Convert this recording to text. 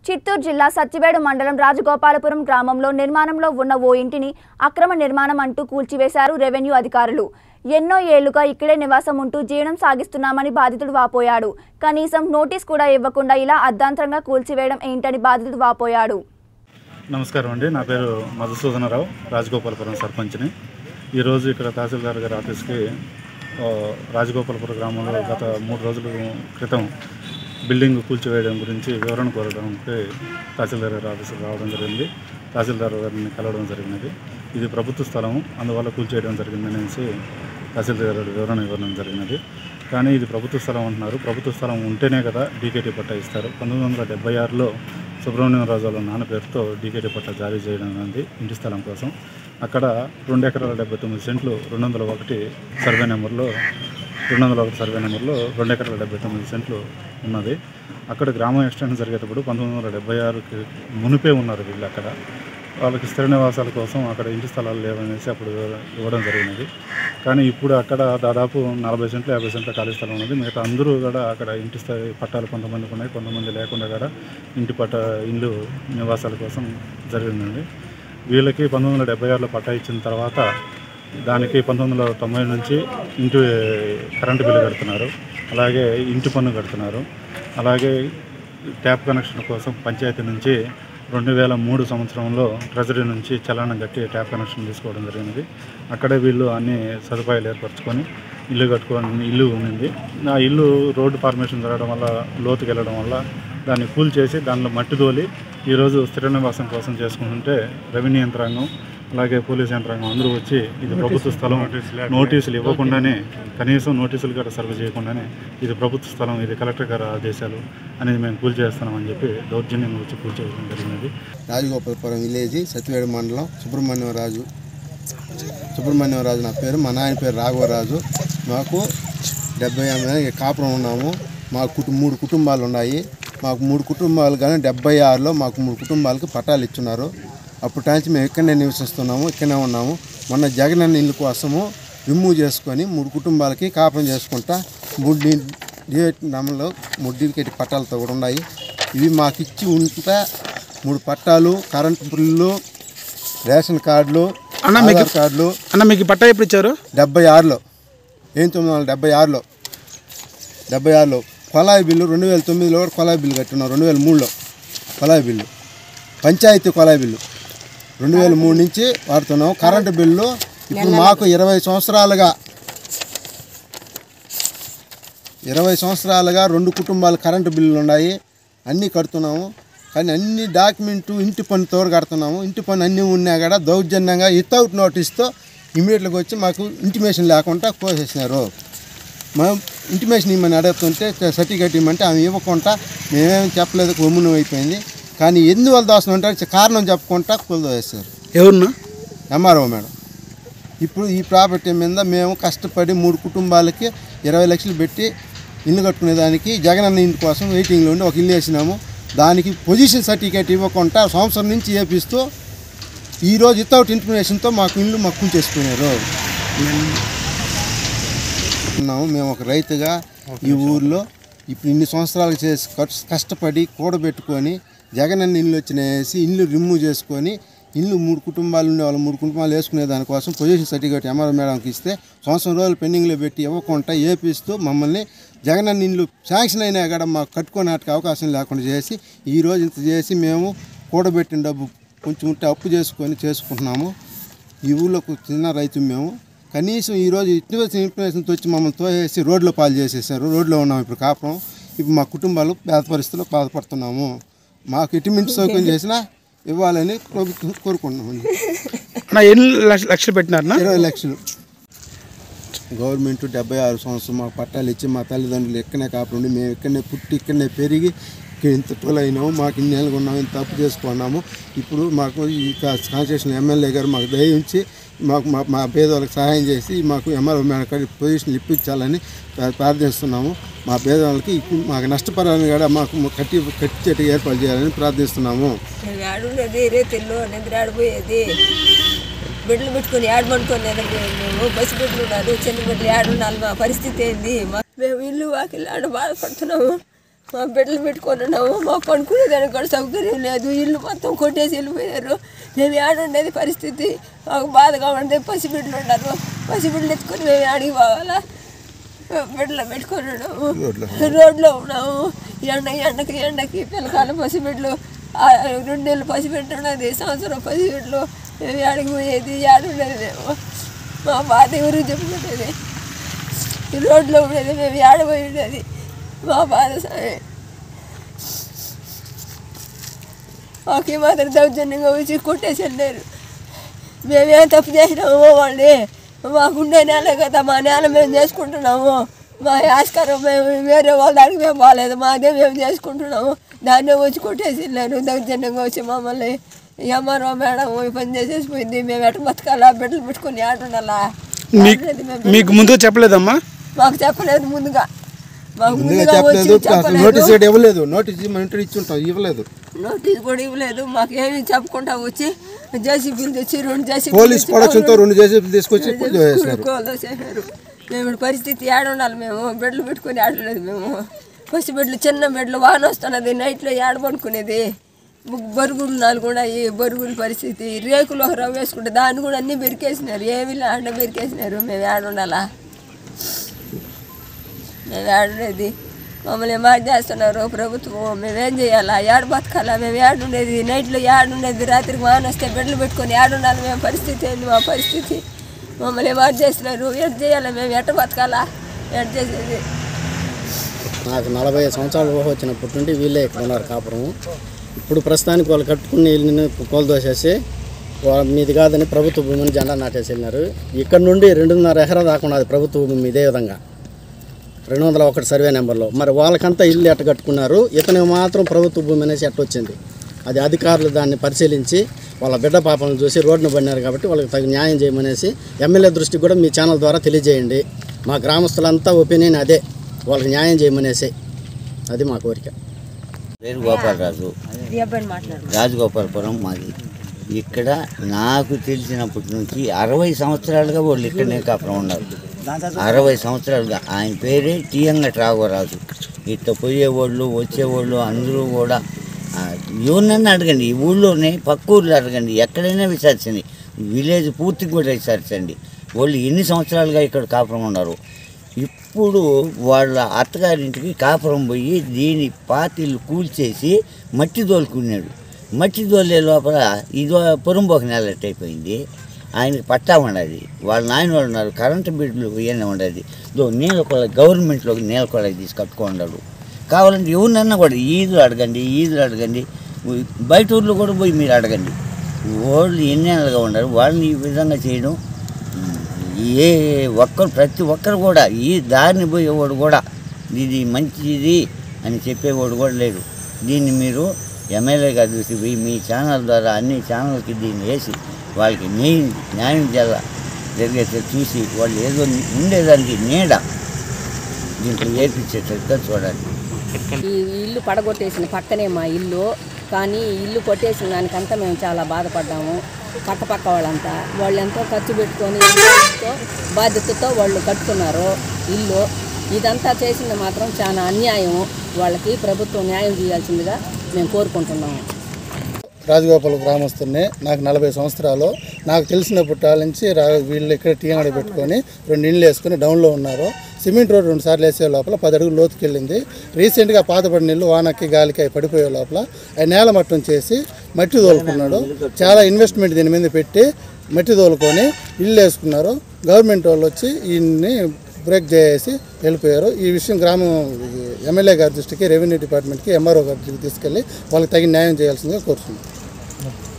చిత్తూరు జిల్లా సత్యవేడు మండలం రాజగోపాలపురం గ్రామంలో నిర్మాణంలో ఉన్న ఓ ఇంటిని అక్రమ నిర్మాణం అంటూ కూల్చివేశారు రెవెన్యూ అధికారులు ఎన్నో ఏళ్లుగా ఇక్కడే నివాసం ఉంటూ జీవనం సాగిస్తున్నామని బాధితుడు వాపోయాడు కనీసం నోటీస్ కూడా ఇవ్వకుండా ఇలా అర్ధాంతరంగా కూల్చివేయడం ఏంటని బాధితుడు వాపోయాడు నమస్కారం అండి నా పేరు మధుసూదనరావు రాజగోపాలపురం సర్పంచ్ని ఈరోజు ఇక్కడ తహసీల్దార్ గారి ఆఫీస్కి ఆ, రాజగోపాలపురం గ్రామంలో గత మూడు రోజుల క్రితం బిల్డింగ్ కూల్చివేయడం గురించి వివరణ కోరడానికి తహసీల్దార్ గారి ఆఫీస్కి రావడం జరిగింది తహసీల్దార్ గారిని కలవడం జరిగినది ఇది ప్రభుత్వ స్థలం అందువల్ల కూల్చేయడం జరిగిందనేసి తహసీల్దార్ గారు వివరణ ఇవ్వడం జరిగినది కానీ ఇది ప్రభుత్వ స్థలం అంటున్నారు ప్రభుత్వ స్థలం ఉంటేనే కదా డీకేటీ పట్టా ఇస్తారు పంతొమ్మిది వందల డెబ్బై ఆరులో సుబ్రహ్మణ్యం రాజు వాళ్ళ నాన్న పేరుతో డీకేటీ పట్టా జారీ చేయడం అనేది ఇంటి స్థలం కోసం అక్కడ రెండు ఎకరాల డెబ్బై తొమ్మిది సెంట్లు రెండు వందల ఒకటి సర్వే నెంబర్లో రెండు వందల ఒకటి సర్వే నెంబర్లో రెండు ఎకరాల డెబ్బై తొమ్మిది సెంట్లు ఉన్నది అక్కడ గ్రామం ఎక్స్టెన్షన్ జరిగేటప్పుడు పంతొమ్మిది వందల డెబ్బై ఆరుకి మునిపే ఉన్నారు వీళ్ళు అక్కడ వాళ్ళకి స్థిర నివాసాల కోసం అక్కడ ఇంటి స్థలాలు లేవనేసి అప్పుడు ఇవ్వడం జరిగినది కానీ ఇప్పుడు అక్కడ దాదాపు నలభై సెంట్లు యాభై సెంట్ల ఖాళీ స్థలం ఉన్నది మిగతా అందరూ కూడా అక్కడ ఇంటి స్థాయి పట్టాలు కొంతమందికి ఉన్నాయి కొంతమంది లేకుండా కూడా ఇంటి పట్ట ఇల్లు నివాసాల కోసం జరిగిందండి వీళ్ళకి పంతొమ్మిది వందల డెబ్బై ఆరులో పట్టా ఇచ్చిన తర్వాత దానికి పంతొమ్మిది వందల తొంభై నుంచి ఇంటి కరెంటు బిల్లు కడుతున్నారు అలాగే ఇంటి పన్ను కడుతున్నారు అలాగే ట్యాప్ కనెక్షన్ కోసం పంచాయతీ నుంచి రెండు వేల మూడు సంవత్సరంలో ట్రెజరీ నుంచి చలానం కట్టి ట్యాప్ కనెక్షన్ తీసుకోవడం జరిగినది అక్కడే వీళ్ళు అన్ని సదుపాయాలు ఏర్పరచుకొని ఇల్లు కట్టుకొని ఇల్లు ఉన్నింది ఆ ఇల్లు రోడ్డు ఫార్మేషన్ జరగడం వల్ల లోతుకి వెళ్ళడం వల్ల దాన్ని కూల్ చేసి దానిలో మట్టి తోలి ఈరోజు స్థిర నివాసం కోసం చేసుకుంటుంటే రెవెన్యూ యంత్రాంగం అలాగే పోలీస్ యంత్రాంగం అందరూ వచ్చి ఇది ప్రభుత్వ స్థలం నోటీసులు ఇవ్వకుండానే కనీసం నోటీసులు కూడా సర్వ్ చేయకుండానే ఇది ప్రభుత్వ స్థలం ఇది కలెక్టర్ గారి ఆదేశాలు అనేది మేము కూల్ చేస్తున్నామని చెప్పి దౌర్జన్యం వచ్చి కూల్ చేయడం జరిగినది రాజగోపాలపురం విలేజ్ సత్యవేడు మండలం సుబ్రహ్మణ్యం రాజు సుబ్రహ్మణ్యం రాజు నా పేరు మా నాయన పేరు రాఘవరాజు మాకు డెబ్బై ఎనిమిది కాపురం ఉన్నాము మాకు కుటు మూడు కుటుంబాలు ఉన్నాయి మాకు మూడు కుటుంబాలు కానీ డెబ్బై ఆరులో మాకు మూడు కుటుంబాలకి పట్టాలు ఇచ్చున్నారు అప్పటి నుంచి మేము ఇక్కడనే నివసిస్తున్నాము ఇక్కడనే ఉన్నాము మొన్న జగనన్న ఇల్లు కోసము రిమూవ్ చేసుకొని మూడు కుటుంబాలకి కాపురం చేసుకుంటా మూడు నమ్మలో మూడు డీలికేట్ పట్టాలతో కూడా ఉన్నాయి ఇవి మాకు ఇచ్చి ఉంటే మూడు పట్టాలు కరెంటు బిల్లు రేషన్ కార్డులు అన్న మీకు ఆధార్ కార్డులు అన్న మీకు ఈ పట్టా ఎప్పుడు ఇచ్చారు డెబ్బై ఆరులో ఏం తొమ్మిది వందల డెబ్బై ఆరులో డెబ్బై ఆరులో కొలాయి బిల్లు రెండు వేల తొమ్మిదిలో కూడా కొలాయి బిల్లు కట్టున్నాం రెండు వేల మూడులో కొలాయి బిల్లు పంచాయతీ కొలాయి బిల్లు రెండు వేల మూడు నుంచి వాడుతున్నాం కరెంటు బిల్లు ఇప్పుడు మాకు ఇరవై సంవత్సరాలుగా ఇరవై సంవత్సరాలుగా రెండు కుటుంబాలు కరెంటు బిల్లులు ఉన్నాయి అన్నీ కడుతున్నాము కానీ అన్ని డాక్యుమెంటు ఇంటి పన్ను తోడు కడుతున్నాము ఇంటి పన్ను అన్నీ ఉన్నా కూడా దౌర్జన్యంగా వితౌట్ నోటీస్తో ఇమీడియట్గా వచ్చి మాకు ఇంటిమేషన్ లేకుండా కోసేసినారు మనం ఇంటిమేషన్ ఇమ్మని అడుగుతుంటే సర్టిఫికేట్ ఇమ్మంటే ఆమె ఇవ్వకుండా మేమేం చెప్పలేదు కొమ్మును అయిపోయింది కానీ ఎందువల్ల దోషం అంటే కారణం చెప్పకుండా కూలదోసేశారు ఎవరున్నా ఎంఆర్ఓ మేడం ఇప్పుడు ఈ ప్రాపర్టీ మీద మేము కష్టపడి మూడు కుటుంబాలకి ఇరవై లక్షలు పెట్టి ఇల్లు కట్టుకునే దానికి జగనన్న ఇంటి కోసం వెయిటింగ్లో ఉండి ఒక ఇల్లు వేసినాము దానికి పొజిషన్ సర్టిఫికేట్ ఇవ్వకుండా సంవత్సరం నుంచి ఏపిస్తూ ఈరోజు వితౌట్ ఇన్ఫర్మేషన్తో మాకు ఇల్లు మక్కువ చేసుకున్నారు ఉన్నాము మేము ఒక రైతుగా ఈ ఊర్లో ఇప్పుడు ఇన్ని సంవత్సరాలు చేసి కష్ట- కష్టపడి కూడబెట్టుకొని జగనన్న ఇల్లు వచ్చినేసి ఇల్లు రిమూవ్ చేసుకొని ఇల్లు మూడు కుటుంబాలు ఉండే వాళ్ళు మూడు కుటుంబాలు వేసుకునే దానికోసం పొజిషన్ సర్టిఫికేట్ ఎంఆర్ఓ మేడంకి ఇస్తే సంవత్సరం రోజులు పెండింగ్లో పెట్టి ఇవ్వకుండా ఏపిస్తూ మమ్మల్ని జగనన్న ఇల్లు శాంక్షన్ అయినా కూడా మాకు కట్టుకోనాటికి అవకాశం లేకుండా చేసి ఈ రోజు ఇంత చేసి మేము కూడబెట్టిన డబ్బు కొంచెం ఉంటే అప్పు చేసుకొని చేసుకుంటున్నాము ఈ ఊళ్ళో ఒక చిన్న రైతు మేము కనీసం ఈరోజు ఇటువంటి ఇన్ఫర్మేషన్తో వచ్చి మమ్మల్ని తోసేసి రోడ్లో పాలు చేసేసారు రోడ్లో ఉన్నాం ఇప్పుడు కాపురం ఇప్పుడు మా కుటుంబాలు పేద పరిస్థితుల్లో బాధపడుతున్నాము మాకు ఎటువంటి సౌకర్యం చేసినా ఇవ్వాలని ప్రభుత్వం కోరుకుంటున్నామండి అన్న ఎన్ని లక్ష- లక్షలు పెట్టినారన్నా ఇరవై లక్షలు గవర్నమెంట్ డెబ్బై ఆరు సంవత్సరం మాకు పట్టాలు ఇచ్చి మా తల్లిదండ్రులు ఇక్కడనే కాపుండి మేము ఇక్కడనే పుట్టి ఇక్కడనే పెరిగి ఇక్కడ ఇంత అయినాము మాకు ఇన్ని నెలలు ఉన్నాము ఇంత తప్పు చేసుకున్నాము ఇప్పుడు మాకు ఈ కాన్స్టిట్యూషన్ ఎమ్మెల్యే గారు మాకు దయ ఉంచి మాకు మా మా పేదవాళ్ళకి సహాయం చేసి మాకు ఎంఆర్ఓ మేడం పొజిషన్ ఇప్పించాలని ప్రా- ప్రార్థిస్తున్నాము మా పేదవాళ్ళకి ఇప్పుడు మాకు నష్టపరాన్ని కూడా మాకు కట్టి కట్టిచేట్టుగా ఏర్పాటు చేయాలని ప్రార్థిస్తున్నాము మేము ఆడుండేది రేతిల్లో నిద్ర ఆడిపోయేది బిడ్డలు పెట్టుకొని ఆడ పడుకొని మేము బస్సు బిడ్డలు ఉన్నారు చిన్న బిడ్డలు ఆడుండాలి మా పరిస్థితి ఏంది మా- మేము ఇల్లు వాకిల్ ఆడ బాధపడుతున్నాము మా బిడ్డలు పెట్టుకొని ఉన్నాము మా పడుకునేదానికి కూడా సౌకర్యం లేదు ఇల్లు మొత్తం కొట్టేసి వెళ్ళిపోయారు మేము ఏడుండేది పరిస్థితి మాకు బాధగా ఉండేది పసిబిడ్డలు ఉన్నారు పసిబిడ్డలు ఎత్తుకొని మేము ఆడికి పోవాలా బిడ్డలు పెట్టుకొని ఉన్నాము రోడ్లో ఉన్నాము ఎండ ఎండకి ఎండకి పిల్లకాయలు పసిబిడ్డలు ఆ రెండు నెలలు పసిబిడ్డ ఉన్నది సంవత్సరం పసిబిడ్డలు మేము ఆడికి పోయేది ఏడుండేది మేము మా బాధ ఎవరు చెప్పుకునేది ఈ రోడ్లో ఉండేది మేము ఏడబోయి ఉండేది మా బాధ సాయి మాకు మాత్రం దౌర్జన్యంగా వచ్చి కొట్టేసి వెళ్ళారు మేమేం తప్పు చేసినామో వాళ్ళని మాకుండే నేల కదా మా నేల మేము చేసుకుంటున్నాము మా ఆస్కారం మేము వేరే వాళ్ళ దానికి మేము బాగాలేదు మాదే మేము చేసుకుంటున్నాము దాన్నే వచ్చి కొట్టేసి వెళ్ళారు దౌర్జన్యంగా వచ్చి మమ్మల్ని ఎంఆర్ఓ మేడం ఈ పని చేసేసి పోయింది మేము ఎట్ట బతకాలా బిడ్డలు పెట్టుకొని ఆడుండాలా మీకు ఆడలేదు మేము. మీకు ముందుగా చెప్పలేదమ్మా మాకు చెప్పలేదు ముందుగా మాకు ముందుగా ముందుగా వచ్చి చెప్పలేదు అసలు చెప్పలేదు నోటీస్ కూడా ఇవ్వలేదు నోటీస్ ఇవ్వమంటే ఇచ్చి ఉంటాం ఇవ్వలేదు నోటీస్ కూడా ఇవ్వలేదు మాకు ఏమీ చెప్పకుండా వచ్చి జేసీబీలు తెచ్చి రెండు జేసీబీ పోలీస్ ప్రొడక్షన్తో రెండు జేసీబీలు తీసుకొచ్చి పూజ చేసినారు చేశారు మేము ఇప్పుడు పరిస్థితి ఏడ ఉండాలి మేము బెడ్లు పెట్టుకొని ఆడలేదు మేము పసి బెడ్లు చిన్న బెడ్లు వాన వస్తున్నది నైట్లో ఏడ పడుకునేది ము- బరుగులు నాలుగు కూడా ఈ బరుగుల పరిస్థితి రేకులు ఒక రవ్వ వేసుకుంటే దాన్ని కూడా అన్నీ బెరికేసినారు ఏమి ఆడ బెరికేసినారు మేము ఏడ ఉండాలా మేము ఏడుండేది మమ్మల్ని ఏం చేస్తున్నారు ప్రభుత్వం మేమేం చేయాలా ఏడు బతకాలా మేము ఏడుండేది నైట్లో ఏడుండేది రాత్రికి వాన వస్తే బెడ్లు పెట్టుకొని ఏడుండాలి మేము పరిస్థితి ఏంది మా పరిస్థితి మమ్మల్ని ఏం చేస్తున్నారు ఎట్ చేయాలా మేము ఎట్ట బతకాలా ఎట్ చేసేది నాకు నలభై సంవత్సరాలు ఊహ వచ్చినప్పటి నుండి వీళ్ళే ఇక్కడ ఉన్నారు కాపురం ఇప్పుడు ప్రస్తుతానికి వాళ్ళు కట్టుకుని ఇల్లుని కోల్దోసేసి వాళ్ళ మీది కాదని ప్రభుత్వ భూమిని జెండా నాటేసి వెళ్ళినారు ఇక్కడ నుండి రెండున్నర ఎకరా దాకా ఉన్నది ప్రభుత్వ భూమి ఇదే విధంగా రెండు వందల ఒకటి సర్వే నెంబర్లో మరి వాళ్ళకంతా ఇల్లు ఎట్ట కట్టుకున్నారు ఇతనికి మాత్రం ప్రభుత్వ భూమి అనేసి ఎట్ట వచ్చింది అది అధికారులు దాన్ని పరిశీలించి వాళ్ళ బిడ్డ పాపలను చూసి రోడ్డును పడినారు కాబట్టి వాళ్ళకి తగిన న్యాయం చేయమనేసి ఎమ్మెల్యే దృష్టికి కూడా మీ ఛానల్ ద్వారా తెలియజేయండి మా గ్రామస్తులంతా ఒపీనియన్ అదే వాళ్ళకి న్యాయం చేయమనేసి అది మా కోరిక పేరు గోపాలరాజు రాజగోపాలపురం మాది ఇక్కడ నాకు తెలిసినప్పటి నుంచి అరవై సంవత్సరాలుగా వాళ్ళు ఇక్కడనే కాపురం ఉన్నారు అరవై సంవత్సరాలుగా ఆయన పేరే టీఎంగ రాఘవరాజు ఇట్లా పోయేవాళ్ళు వచ్చేవాళ్ళు అందరూ కూడా ఆ, ఎవరినన్నా అడగండి ఈ ఊళ్ళోనే పక్క ఊర్లో అడగండి ఎక్కడైనా విచారించండి విలేజ్ పూర్తిగా కూడా విచారించండి వాళ్ళు ఎన్ని సంవత్సరాలుగా ఇక్కడ కాపురం ఉన్నారు ఇప్పుడు వాళ్ళ అత్తగారింటికి కాపురం పోయి దీని పాతిళ్ళు కూల్చేసి మట్టి తోలుకున్నాడు మట్టి తోలే లోపల ఇదో పొరంబోక నెలట్ అయిపోయింది ఆయనకి పట్టా ఉండదు వాళ్ళ నాయన వాళ్ళు ఉన్నారు కరెంటు బిడ్డలు ఇవన్నీ ఉండదు దో నీళ్ళ కొల గవర్నమెంట్లో నీళ్ళ కొల తీసి కట్టుకున్నాడు కావాలంటే ఎవరినన్నా కూడా ఈదులు అడగండి ఈదులు అడగండి బయట ఊర్లో కూడా పోయి మీరు అడగండి వాళ్ళు ఎన్ని నెలలుగా ఉన్నారు వాళ్ళని ఈ విధంగా చేయడం ఏ ఒక్కరు ప్రతి ఒక్కరు కూడా ఈ దారిని పోయేవాడు కూడా ఇది మంచిది అని చెప్పేవాడు కూడా లేడు దీన్ని మీరు ఎమ్మెల్యే గారు చూసి పోయి మీ ఛానల్ ద్వారా అన్ని ఛానల్కి దీన్ని వేసి వాళ్ళకి న్యాయం న్యాయం చేయాల జరిగేది చూసి వాళ్ళు ఏదో ఉండేదానికి నీడ దీంట్లో ఏర్పించేటట్టుగా చూడాలి ఈ ఇల్లు పడగొట్టేసిన పక్కనే మా ఇల్లు కానీ ఈ ఇల్లు కొట్టేసిన దానికంతా మేము చాలా బాధపడ్డాము పక్క పక్క వాళ్ళంతా వాళ్ళు ఎంతో ఖర్చు పెట్టుకొని ఎంతో బాధ్యతతో వాళ్ళు కట్టుకున్నారు ఇల్లు ఇదంతా చేసింది మాత్రం చాలా అన్యాయం వాళ్ళకి ప్రభుత్వం న్యాయం చేయాల్సిందిగా మేము కోరుకుంటున్నాము రాజగోపాల గ్రామస్తున్నే నాకు నలభై సంవత్సరాలు నాకు తెలిసినప్పటి నుంచి రా వీళ్ళు ఇక్కడ టీఎంగడ పెట్టుకొని రెండు ఇండ్లు వేసుకొని డౌన్లో ఉన్నారు సిమెంట్ రోడ్ రెండు సార్లు వేసే లోపల పది అడుగులు లోతుకి వెళ్ళింది రీసెంట్గా పాతపడిన ఇల్లు వానకి గాలికి అవి పడిపోయే లోపల ఆ నేల మట్టం చేసి మట్టి తోలుకున్నాడు చాలా ఇన్వెస్ట్మెంట్ దీని మీద పెట్టి మట్టి తోలుకొని ఇల్లు వేసుకున్నారు గవర్నమెంట్ వాళ్ళు వచ్చి ఈయన్ని బ్రేక్ చేసి వెళ్ళిపోయారు ఈ విషయం గ్రామం ఎమ్మెల్యే గారి దృష్టికి రెవెన్యూ డిపార్ట్మెంట్కి ఎంఆర్ఓ గారి దృష్టికి తీసుకెళ్ళి వాళ్ళకి తగిన న్యాయం చేయాల్సిందిగా కోరుతున్నాం